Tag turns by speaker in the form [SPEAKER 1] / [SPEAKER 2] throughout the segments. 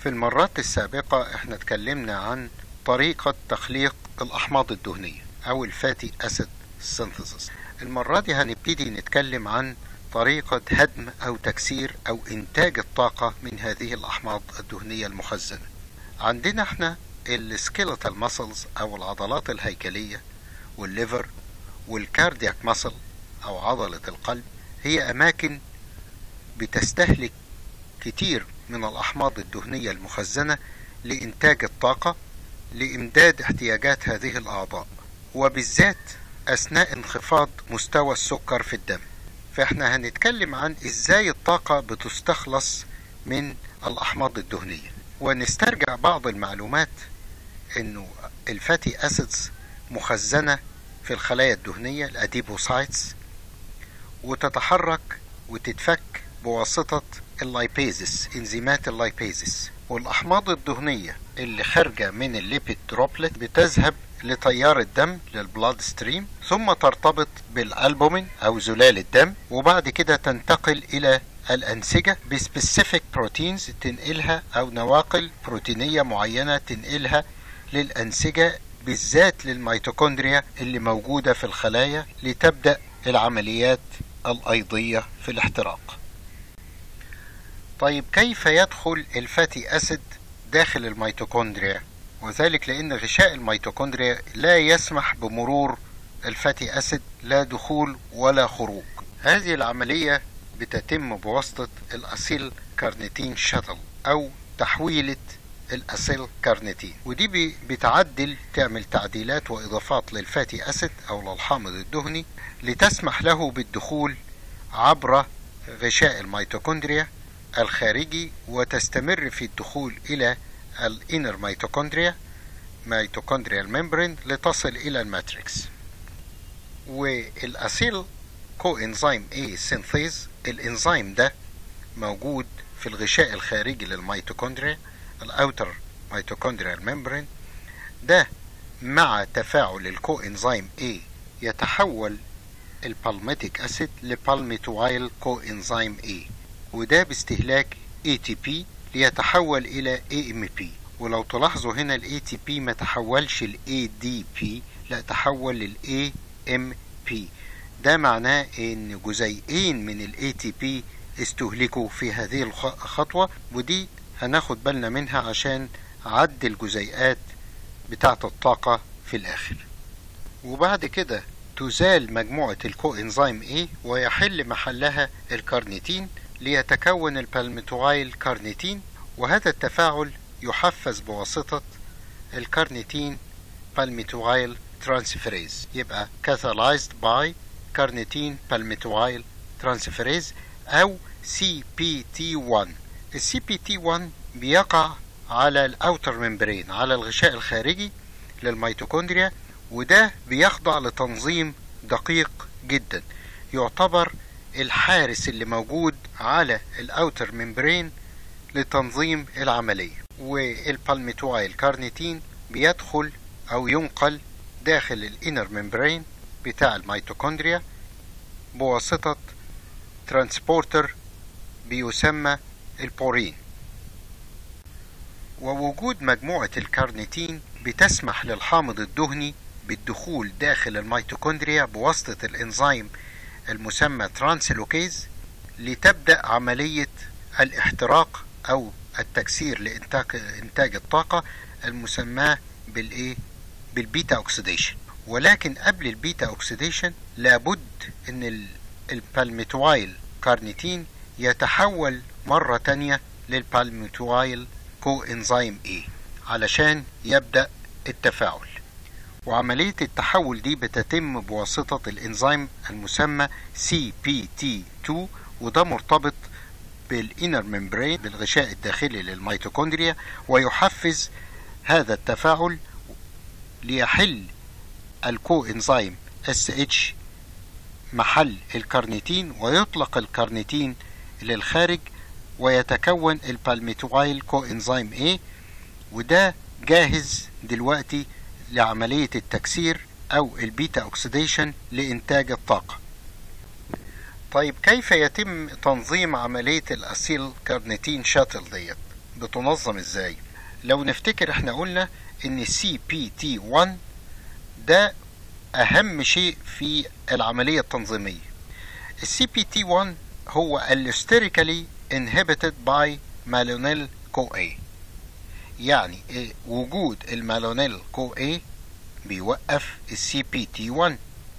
[SPEAKER 1] في المرات السابقة احنا اتكلمنا عن طريقة تخليق الأحماض الدهنية أو الفاتي أسيد سينثيسيس المرة دي هنبتدي نتكلم عن طريقة هدم أو تكسير أو إنتاج الطاقة من هذه الأحماض الدهنية المخزنة عندنا احنا السكيلتال ماسلز أو العضلات الهيكلية والليفر والكاردياك ماسل أو عضلة القلب هي أماكن بتستهلك كتير من الأحماض الدهنية المخزنة لإنتاج الطاقة لإمداد احتياجات هذه الأعضاء وبالذات أثناء انخفاض مستوى السكر في الدم فإحنا هنتكلم عن إزاي الطاقة بتستخلص من الأحماض الدهنية ونسترجع بعض المعلومات إنه الفاتي أسيدز مخزنة في الخلايا الدهنية الأديبوسايتس وتتحرك وتتفك بواسطة اللايبيزس انزيمات اللايبيزس والأحماض الدهنية اللي خارجة من الليبيد دروبلت بتذهب لتيار الدم للبلاد ستريم ثم ترتبط بالألبومين أو زلال الدم وبعد كده تنتقل إلى الأنسجة بسبيسيفيك بروتينز تنقلها أو نواقل بروتينية معينة تنقلها للأنسجة بالذات للميتوكوندريا اللي موجودة في الخلايا لتبدأ العمليات الأيضية في الاحتراق طيب كيف يدخل الفاتي أسيد داخل الميتوكوندريا وذلك لأن غشاء الميتوكوندريا لا يسمح بمرور الفاتي أسيد لا دخول ولا خروج هذه العملية بتتم بواسطة الأسيل كارنيتين شاتل أو تحويلة الأسيل كارنيتين ودي بتعدل تعمل تعديلات وإضافات للفاتي أسيد أو للحامض الدهني لتسمح له بالدخول عبر غشاء الميتوكوندريا الخارجي وتستمر في الدخول إلى الانر ميتوكوندريا ميتوكوندريال ممبرين لتصل إلى الماتريكس والأسيل كو انزيم A سينثيز الانزيم ده موجود في الغشاء الخارجي للميتوكوندريا الاوتر ميتوكوندريال ممبرين ده مع تفاعل الكو انزيم A يتحول البالميتيك اسيد لبالميتوايل كو انزيم A وده باستهلاك ATP ليتحول إلى AMP ولو تلاحظوا هنا ال ATP ما تحولش ل ADP لا تحول لل AMP ده معناه ان جزيئين من ال ATP استهلكوا في هذه الخطوة ودي هناخد بالنا منها عشان عد الجزيئات بتاعة الطاقة في الآخر وبعد كده تزال مجموعة الكو انزيم A ويحل محلها الكارنيتين ليتكون البالميتوايل كارنيتين وهذا التفاعل يحفز بواسطة الكارنيتين بالميتوايل ترانسفيريز يبقى catalyzed by كارنيتين بالميتوايل ترانسفيريز أو CPT1 ال CPT1 بيقع على الاوتر ممبرين على الغشاء الخارجي للميتوكوندريا وده بيخضع لتنظيم دقيق جدا يعتبر الحارس اللي موجود على الاوتر ممبرين لتنظيم العملية والبالميتوايل كارنيتين بيدخل او ينقل داخل الانر ممبرين بتاع الميتوكوندريا بواسطة ترانسبورتر بيسمى البورين ووجود مجموعة الكارنيتين بتسمح للحامض الدهني بالدخول داخل الميتوكوندريا بواسطة الإنزيم المسمى ترانسلوكيز لتبدأ عملية الاحتراق أو التكسير لإنتاج إنتاج الطاقة المسماه بالإيه؟ بالبيتا أوكسيديشن ولكن قبل البيتا أوكسيديشن لابد إن البالميتوايل كارنيتين يتحول مرة تانية للبالميتوايل كو انزيم A علشان يبدأ التفاعل وعملية التحول دي بتتم بواسطة الانزيم المسمى CPT2 وده مرتبط بالإنر ممبرين بالغشاء الداخلي للميتوكوندريا ويحفز هذا التفاعل ليحل الكو انزيم SH محل الكارنيتين ويطلق الكارنيتين للخارج ويتكون البالميتوايل كو انزيم A وده جاهز دلوقتي لعملية التكسير أو البيتا أوكسيديشن لإنتاج الطاقة طيب كيف يتم تنظيم عملية الأسيل كارنيتين شاتل ديت بتنظم ازاي لو نفتكر احنا قلنا ان سي بي تي 1 ده اهم شيء في العملية التنظيمية السي بي تي 1 هو allosterically inhibited by malonyl CoA يعني إيه وجود المالونيل كو A بيوقف السي بي تي 1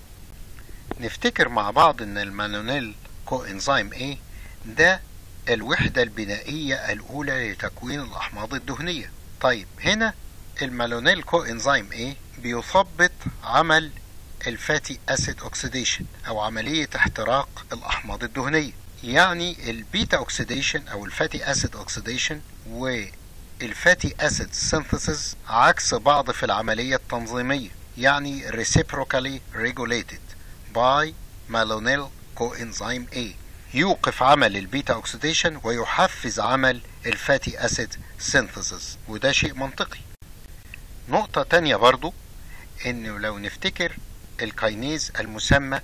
[SPEAKER 1] نفتكر مع بعض ان المالونيل كو انزيم A ده الوحدة البنائية الأولى لتكوين الأحماض الدهنية طيب هنا المالونيل كو انزيم A بيثبط عمل الفاتي اسيد اوكسيديشن او عملية احتراق الأحماض الدهنية يعني البيتا اوكسيديشن او الفاتي اسيد اوكسيديشن والفاتي اسيد سينثيسيس عكس بعض في العملية التنظيمية يعني reciprocally regulated by malonyl coenzyme A يوقف عمل البيتا اوكسيديشن ويحفز عمل الفاتي اسيد سينثيسيس وده شيء منطقي نقطة تانية برضو انه لو نفتكر الكاينيز المسمى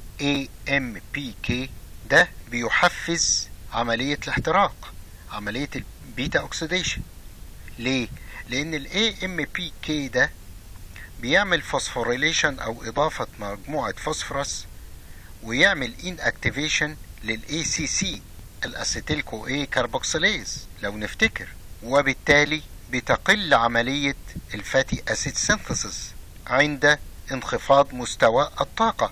[SPEAKER 1] AMPK ده بيحفز عملية الاحتراق عملية البيتا اوكسيديشن ليه؟ لان ال AMPK ده بيعمل فوسفوريليشن او اضافة مجموعة فوسفورس ويعمل ان اكتيفيشن لل ACC الاسيتيل كو اي كاربوكسيليز لو نفتكر وبالتالي بتقل عملية الفاتي اسيد سينثيسيس عند انخفاض مستوى الطاقة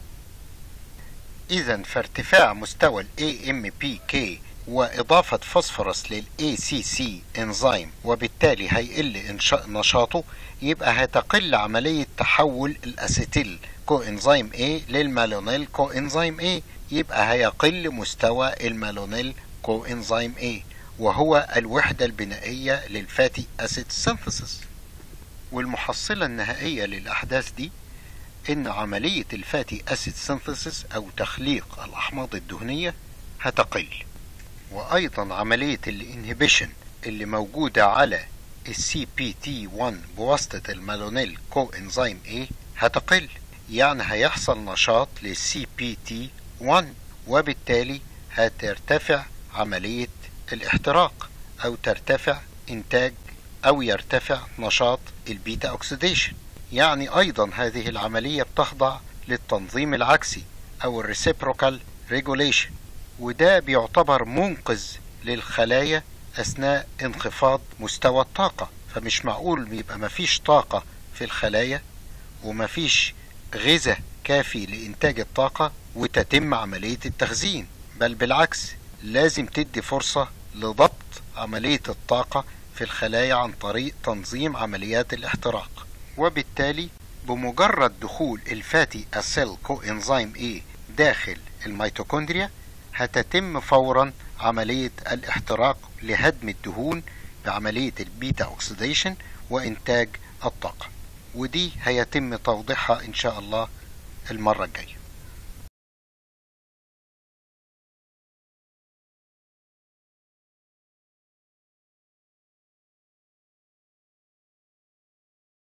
[SPEAKER 1] إذا فارتفاع مستوى ال AMPK وإضافة فوسفورس لل ACC انزيم وبالتالي هيقل نشاطه يبقى هتقل عملية تحول الأسيتيل كو انزيم A للمالونيل كو انزيم A يبقى هيقل مستوى المالونيل كو انزيم A وهو الوحدة البنائية للفاتي أسيد سينثيسيس والمحصلة النهائية للأحداث دي إن عملية الفاتي أسيد سينثيسيس أو تخليق الأحماض الدهنية هتقل وأيضا عملية الانهبيشن اللي موجودة على السي بي تي 1 بواسطة المالونيل كو انزيم A هتقل يعني هيحصل نشاط للسي بي تي 1 وبالتالي هترتفع عملية الاحتراق أو ترتفع إنتاج أو يرتفع نشاط البيتا أوكسيديشن يعني أيضا هذه العملية بتخضع للتنظيم العكسي أو الريسيبروكال ريجوليشن وده بيعتبر منقذ للخلايا أثناء انخفاض مستوى الطاقة فمش معقول يبقى مفيش طاقة في الخلايا ومفيش غذاء كافي لإنتاج الطاقة وتتم عملية التخزين بل بالعكس لازم تدي فرصة لضبط عملية الطاقة في الخلايا عن طريق تنظيم عمليات الاحتراق وبالتالي بمجرد دخول الفاتي اسيل كو انزيم A داخل الميتوكوندريا هتتم فورا عملية الاحتراق لهدم الدهون بعملية البيتا اوكسيديشن وانتاج الطاقة ودي هيتم توضيحها ان شاء الله المرة الجاية